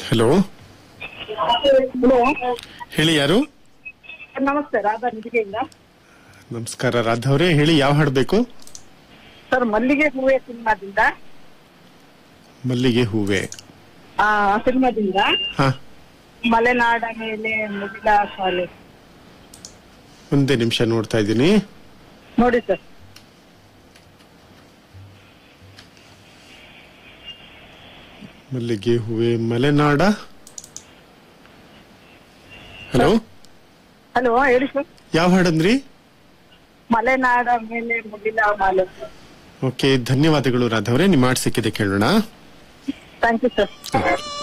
hello hello ಹೇಳಿ ಯಾರು ನಮಸ್ತೆ ರಾಧಾ ನಿಧಿಗೆಯಿಂದ ನಮಸ್ಕಾರ ರಾಧಾ ಅವರೇ ಹೇಳಿ ಯಾವ ಹಾಡು ಬೇಕು ಸರ್ ಮಲ್ಲಿಗೆ ಹೂವೆ ಸಿನಿಮಾದಿಂದ ಮಲ್ಲಿಗೆ ಹೂವೆ ಆ ಸಿನಿಮಾದಿಂದ ಹಾ ಮಲೆನಾಡ ಮೇಲೆ ಮುಗಿಲ ಶಾಲೆ ಒಂದೇ ನಿಮಿಷ ನೋಡ್ತಾ ಇದ್ದೀನಿ ನೋಡಿ ಸರ್ ಮಲ್ಲಿಗೆ ಹೂವೆ ಮಲೆನಾಡ ಹಲೋ ಹಲೋ ಹೇಳಿ ಸರ್ ಯಾವ ಹಾಡಂದ್ರಿ ಮಲೆನಾಡ ಮೇಲೆ ಮುಗಿಲ ಮಾಲೆ ಓಕೆ ಧನ್ಯವಾದಗಳು ರಾಧಾ ಅವರೇ ನಿಮ್ಮ ಹಾಡು ಸಿಕ್ಕಿದೆ ಕೇಳೋಣ ಥ್ಯಾಂಕ್ ಯು ಸರ್